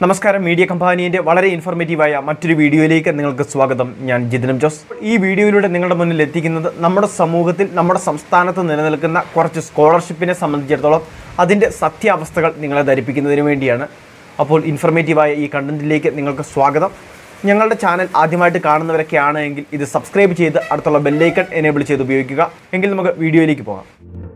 നമസ്കാരം മീഡിയ കമ്പാനിയുടെ വളരെ ഇൻഫോർമേറ്റീവായ മറ്റൊരു വീഡിയോയിലേക്ക് നിങ്ങൾക്ക് സ്വാഗതം ഞാൻ ജിതിനം ജോസ് ഈ വീഡിയോയിലൂടെ നിങ്ങളുടെ മുന്നിൽ എത്തിക്കുന്നത് നമ്മുടെ സമൂഹത്തിൽ നമ്മുടെ സംസ്ഥാനത്ത് നിലനിൽക്കുന്ന കുറച്ച് സ്കോളർഷിപ്പിനെ സംബന്ധിച്ചിടത്തോളം അതിൻ്റെ സത്യാവസ്ഥകൾ നിങ്ങളെ ധരിപ്പിക്കുന്നതിന് വേണ്ടിയാണ് അപ്പോൾ ഇൻഫോർമേറ്റീവായ ഈ കണ്ടന്റിലേക്ക് നിങ്ങൾക്ക് സ്വാഗതം ഞങ്ങളുടെ ചാനൽ ആദ്യമായിട്ട് കാണുന്നവരൊക്കെ ആണെങ്കിൽ ഇത് സബ്സ്ക്രൈബ് ചെയ്ത് അടുത്തുള്ള ബെല്ലൈക്കൺ എനേബിൾ ചെയ്ത് ഉപയോഗിക്കുക എങ്കിൽ നമുക്ക് വീഡിയോയിലേക്ക് പോകാം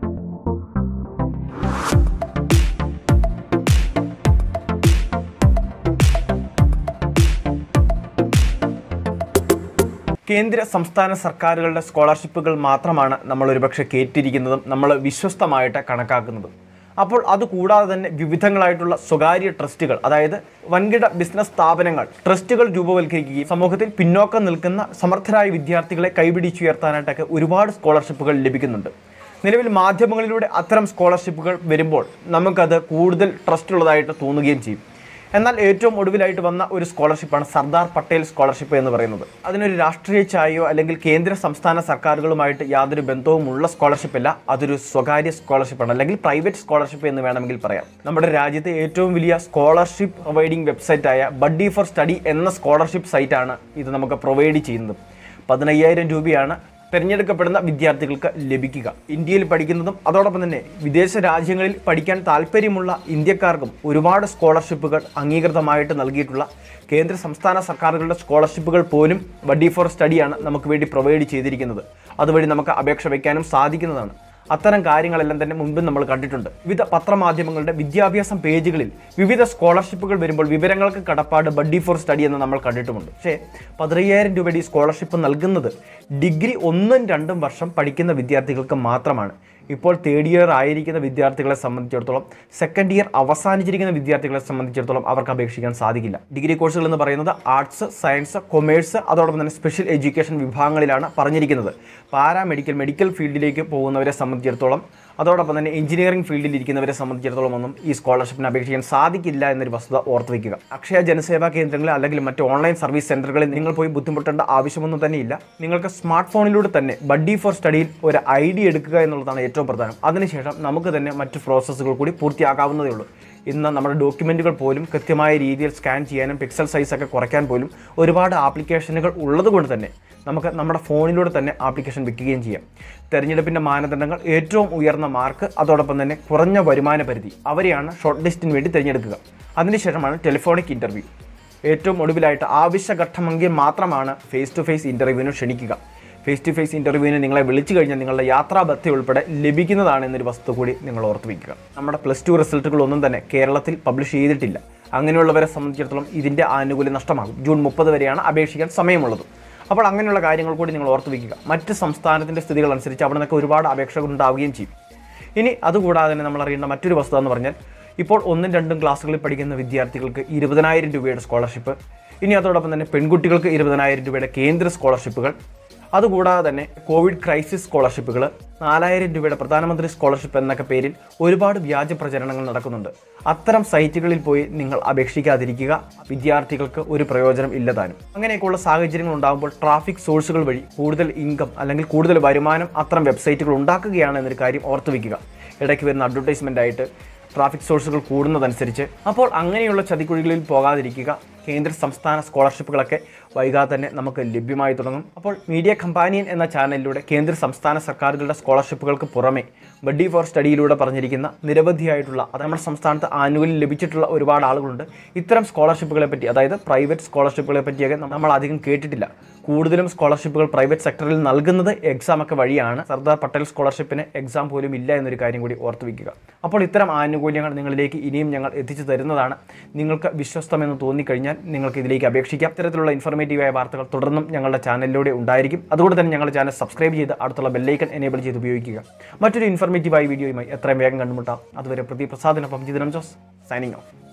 കേന്ദ്ര സംസ്ഥാന സർക്കാരുകളുടെ സ്കോളർഷിപ്പുകൾ മാത്രമാണ് നമ്മൾ ഒരുപക്ഷെ കേട്ടിരിക്കുന്നതും നമ്മൾ വിശ്വസ്തമായിട്ട് കണക്കാക്കുന്നതും അപ്പോൾ അതുകൂടാതെ തന്നെ വിവിധങ്ങളായിട്ടുള്ള സ്വകാര്യ ട്രസ്റ്റുകൾ അതായത് വൻകിട ബിസിനസ് സ്ഥാപനങ്ങൾ ട്രസ്റ്റുകൾ രൂപവൽക്കരിക്കുകയും സമൂഹത്തിൽ പിന്നോക്കം നിൽക്കുന്ന സമർത്ഥരായ വിദ്യാർത്ഥികളെ കൈപിടിച്ചുയർത്താനായിട്ടൊക്കെ ഒരുപാട് സ്കോളർഷിപ്പുകൾ ലഭിക്കുന്നുണ്ട് നിലവിൽ മാധ്യമങ്ങളിലൂടെ അത്തരം സ്കോളർഷിപ്പുകൾ വരുമ്പോൾ നമുക്കത് കൂടുതൽ ട്രസ്റ്റ് ഉള്ളതായിട്ട് തോന്നുകയും ചെയ്യും എന്നാൽ ഏറ്റവും ഒടുവിലായിട്ട് വന്ന ഒരു സ്കോളർഷിപ്പാണ് സർദാർ പട്ടേൽ സ്കോളർഷിപ്പ് എന്ന് പറയുന്നത് അതിനൊരു രാഷ്ട്രീയ ചായയോ അല്ലെങ്കിൽ കേന്ദ്ര സംസ്ഥാന സർക്കാരുകളുമായിട്ട് യാതൊരു ബന്ധവുമുള്ള സ്കോളർഷിപ്പ് അല്ല അതൊരു സ്വകാര്യ സ്കോളർഷിപ്പാണ് അല്ലെങ്കിൽ പ്രൈവറ്റ് സ്കോളർഷിപ്പ് എന്ന് വേണമെങ്കിൽ പറയാം നമ്മുടെ രാജ്യത്തെ ഏറ്റവും വലിയ സ്കോളർഷിപ്പ് പ്രൊവൈഡിംഗ് വെബ്സൈറ്റായ ബഡ്ഡി ഫോർ സ്റ്റഡി എന്ന സ്കോളർഷിപ്പ് സൈറ്റാണ് ഇത് നമുക്ക് പ്രൊവൈഡ് ചെയ്യുന്നത് പതിനയ്യായിരം രൂപയാണ് തിരഞ്ഞെടുക്കപ്പെടുന്ന വിദ്യാർത്ഥികൾക്ക് ലഭിക്കുക ഇന്ത്യയിൽ പഠിക്കുന്നതും അതോടൊപ്പം തന്നെ വിദേശ രാജ്യങ്ങളിൽ പഠിക്കാൻ താല്പര്യമുള്ള ഇന്ത്യക്കാർക്കും ഒരുപാട് സ്കോളർഷിപ്പുകൾ അംഗീകൃതമായിട്ട് നൽകിയിട്ടുള്ള കേന്ദ്ര സംസ്ഥാന സർക്കാരുകളുടെ സ്കോളർഷിപ്പുകൾ പോലും ബഡ്ഡി ഫോർ സ്റ്റഡിയാണ് നമുക്ക് വേണ്ടി പ്രൊവൈഡ് ചെയ്തിരിക്കുന്നത് അതുവഴി നമുക്ക് അപേക്ഷ വയ്ക്കാനും സാധിക്കുന്നതാണ് അത്തരം കാര്യങ്ങളെല്ലാം തന്നെ മുൻപ് നമ്മൾ കണ്ടിട്ടുണ്ട് വിവിധ പത്രമാധ്യമങ്ങളുടെ വിദ്യാഭ്യാസം പേജുകളിൽ വിവിധ സ്കോളർഷിപ്പുകൾ വരുമ്പോൾ വിവരങ്ങൾക്ക് കടപ്പാട് ബഡ്ഡി ഫോർ സ്റ്റഡി എന്ന് നമ്മൾ കണ്ടിട്ടുമുണ്ട് പക്ഷേ പതിനയ്യായിരം രൂപയുടെ ഈ സ്കോളർഷിപ്പ് നൽകുന്നത് ഡിഗ്രി ഒന്നും രണ്ടും വർഷം പഠിക്കുന്ന വിദ്യാർത്ഥികൾക്ക് മാത്രമാണ് ഇപ്പോൾ തേർഡ് ഇയർ ആയിരിക്കുന്ന വിദ്യാർത്ഥികളെ സംബന്ധിച്ചിടത്തോളം സെക്കൻഡ് ഇയർ അവസാനിച്ചിരിക്കുന്ന വിദ്യാർത്ഥികളെ സംബന്ധിച്ചിടത്തോളം അവർക്ക് അപേക്ഷിക്കാൻ സാധിക്കില്ല ഡിഗ്രി കോഴ്സുകൾ എന്ന് പറയുന്നത് ആർട്സ് സയൻസ് കൊമേഴ്സ് അതോടൊപ്പം തന്നെ സ്പെഷ്യൽ എഡ്യൂക്കേഷൻ വിഭാഗങ്ങളിലാണ് പറഞ്ഞിരിക്കുന്നത് പാരാമെഡിക്കൽ മെഡിക്കൽ ഫീൽഡിലേക്ക് പോകുന്നവരെ സംബന്ധിച്ചിടത്തോളം അതോടൊപ്പം തന്നെ എഞ്ചിനീയറിംഗ് ഫീൽഡിൽ ഇരിക്കുന്നവരെ സംബന്ധിച്ചിടത്തോളം ഒന്നും ഈ സ്കോളർഷിപ്പിന് അപേക്ഷിക്കാൻ സാധിക്കില്ല എന്നൊരു വസ്തുത ഓർത്ത് വയ്ക്കുക അക്ഷയ ജനസേവാ കേന്ദ്രങ്ങളിൽ അല്ലെങ്കിൽ മറ്റ് ഓൺലൈൻ സർവീസ് സെന്ററുകളിൽ നിങ്ങൾ പോയി ബുദ്ധിമുട്ടേണ്ട ആവശ്യമൊന്നും തന്നെ ഇല്ല നിങ്ങൾക്ക് സ്മാർട്ട് ഫോണിലൂടെ തന്നെ ബഡ്ഡി ഫോർ സ്റ്റഡിയിൽ ഒരു ഐ ഡി എടുക്കുക എന്നുള്ളതാണ് ഏറ്റവും പ്രധാനം അതിനുശേഷം നമുക്ക് തന്നെ മറ്റ് പ്രോസസ്സുകൾ കൂടി പൂർത്തിയാക്കാവുന്നതേ ഉള്ളൂ ഇന്ന് നമ്മുടെ ഡോക്യുമെൻറ്റുകൾ പോലും കൃത്യമായ രീതിയിൽ സ്കാൻ ചെയ്യാനും പിക്സൽ സൈസ് ഒക്കെ കുറയ്ക്കാൻ പോലും ഒരുപാട് ആപ്ലിക്കേഷനുകൾ ഉള്ളതുകൊണ്ട് തന്നെ നമുക്ക് നമ്മുടെ ഫോണിലൂടെ തന്നെ ആപ്ലിക്കേഷൻ വെക്കുകയും ചെയ്യാം തെരഞ്ഞെടുപ്പിൻ്റെ മാനദണ്ഡങ്ങൾ ഏറ്റവും ഉയർന്ന മാർക്ക് അതോടൊപ്പം തന്നെ കുറഞ്ഞ വരുമാന പരിധി അവരെയാണ് ഷോർട്ട് ലിസ്റ്റിന് വേണ്ടി തിരഞ്ഞെടുക്കുക അതിനുശേഷമാണ് ടെലിഫോണിക് ഇൻ്റർവ്യൂ ഏറ്റവും ഒടുവിലായിട്ട് ആവശ്യഘട്ടമെങ്കിൽ മാത്രമാണ് ഫേസ് ടു ഫേസ് ഇൻ്റർവ്യൂവിന് ക്ഷണിക്കുക ഫേസ് ടു ഫേസ് ഇൻ്റർവ്യൂവിന് നിങ്ങളെ വിളിച്ചു കഴിഞ്ഞാൽ നിങ്ങളുടെ യാത്രാബത്ത ഉൾപ്പെടെ ലഭിക്കുന്നതാണ് എന്നൊരു വസ്തു കൂടി നിങ്ങൾ ഓർത്ത് വയ്ക്കുക നമ്മുടെ പ്ലസ് ടു റിസൾട്ടുകളൊന്നും തന്നെ കേരളത്തിൽ പബ്ലിഷ് ചെയ്തിട്ടില്ല അങ്ങനെയുള്ളവരെ സംബന്ധിച്ചിടത്തോളം ഇതിൻ്റെ ആനുകൂല്യം നഷ്ടമാകും ജൂൺ മുപ്പത് വരെയാണ് അപേക്ഷിക്കാൻ സമയമുള്ളത് അപ്പോൾ അങ്ങനെയുള്ള കാര്യങ്ങൾ കൂടി നിങ്ങൾ ഓർത്ത് വയ്ക്കുക മറ്റ് സംസ്ഥാനത്തിൻ്റെ സ്ഥിതികൾ അനുസരിച്ച് അവിടെ നിന്നൊക്കെ ഒരുപാട് അപേക്ഷകൾ ഉണ്ടാവുകയും ചെയ്യും ഇനി അതുകൂടാതെ തന്നെ നമ്മൾ അറിയേണ്ട മറ്റൊരു വസ്തുത എന്ന് പറഞ്ഞാൽ ഇപ്പോൾ ഒന്നും രണ്ടും ക്ലാസ്സുകളിൽ പഠിക്കുന്ന വിദ്യാർത്ഥികൾക്ക് ഇരുപതിനായിരം രൂപയുടെ സ്കോളർഷിപ്പ് ഇനി അതോടൊപ്പം തന്നെ പെൺകുട്ടികൾക്ക് ഇരുപതിനായിരം രൂപയുടെ കേന്ദ്ര സ്കോളർഷിപ്പുകൾ അതുകൂടാതെ തന്നെ കോവിഡ് ക്രൈസിസ് സ്കോളർഷിപ്പുകൾ നാലായിരം രൂപയുടെ പ്രധാനമന്ത്രി സ്കോളർഷിപ്പ് എന്നൊക്കെ പേരിൽ ഒരുപാട് വ്യാജ പ്രചരണങ്ങൾ നടക്കുന്നുണ്ട് അത്തരം സൈറ്റുകളിൽ പോയി നിങ്ങൾ അപേക്ഷിക്കാതിരിക്കുക വിദ്യാർത്ഥികൾക്ക് ഒരു പ്രയോജനം ഇല്ലതാനും അങ്ങനെയൊക്കെയുള്ള സാഹചര്യങ്ങൾ ഉണ്ടാകുമ്പോൾ ട്രാഫിക് സോഴ്സുകൾ വഴി കൂടുതൽ ഇൻകം അല്ലെങ്കിൽ കൂടുതൽ വരുമാനം അത്തരം വെബ്സൈറ്റുകൾ ഉണ്ടാക്കുകയാണ് എന്നൊരു കാര്യം ഓർത്തു വയ്ക്കുക ഇടയ്ക്ക് വരുന്ന അഡ്വർടൈസ്മെൻ്റ് ആയിട്ട് ട്രാഫിക് സോഴ്സുകൾ കൂടുന്നതനുസരിച്ച് അപ്പോൾ അങ്ങനെയുള്ള ചതിക്കുഴികളിൽ പോകാതിരിക്കുക കേന്ദ്ര സംസ്ഥാന സ്കോളർഷിപ്പുകളൊക്കെ വൈകാതെ തന്നെ നമുക്ക് ലഭ്യമായി തുടങ്ങും അപ്പോൾ മീഡിയ കമ്പാനിയൻ എന്ന ചാനലിലൂടെ കേന്ദ്ര സംസ്ഥാന സർക്കാരുകളുടെ സ്കോളർഷിപ്പുകൾക്ക് പുറമെ ബഡ്ഡി ഫോർ സ്റ്റഡിയിലൂടെ പറഞ്ഞിരിക്കുന്ന നിരവധിയായിട്ടുള്ള അത് നമ്മുടെ സംസ്ഥാനത്ത് ആനുകൂല്യം ലഭിച്ചിട്ടുള്ള ഒരുപാട് ആളുകളുണ്ട് ഇത്തരം സ്കോളർഷിപ്പുകളെ പറ്റി അതായത് പ്രൈവറ്റ് സ്കോളർഷിപ്പുകളെ പറ്റിയൊക്കെ നമ്മൾ അധികം കേട്ടിട്ടില്ല കൂടുതലും സ്കോളർഷിപ്പുകൾ പ്രൈവറ്റ് സെക്ടറിൽ നൽകുന്നത് എക്സാം ഒക്കെ വഴിയാണ് സർദാർ പട്ടേൽ സ്കോളർഷിപ്പിന് എക്സാം പോലും ഇല്ല എന്നൊരു കാര്യം കൂടി ഓർത്ത് വയ്ക്കുക അപ്പോൾ ഇത്തരം ആനുകൂല്യങ്ങൾ നിങ്ങളിലേക്ക് ഇനിയും ഞങ്ങൾ എത്തിച്ചു തരുന്നതാണ് നിങ്ങൾക്ക് വിശ്വസ്തമെന്ന് തോന്നിക്കഴിഞ്ഞാൽ നിങ്ങൾക്ക് ഇതിലേക്ക് അപേക്ഷിക്കാം ഇത്തരത്തിലുള്ള ഇൻഫോർമേറ്റീവായ വാർത്തകൾ തുടർന്നും ഞങ്ങളുടെ ചാനലിലൂടെ ഉണ്ടായിരിക്കും അതുകൊണ്ട് തന്നെ ഞങ്ങളുടെ ചാനൽ സബ്സ്ക്രൈബ് ചെയ്ത് അടുത്തുള്ള ബെല്ലൈക്കൺ എനേബിൾ ചെയ്ത് ഉപയോഗിക്കുക മറ്റൊരു ഇൻഫോർമേറ്റീവായ വീഡിയോയുമായി എത്രയും വേഗം കണ്ടുമുട്ടാം അതുവരെ പ്രതി പ്രസാദിനൊപ്പം ജിതനം ജോസ് സൈനിങ് ഓഫ്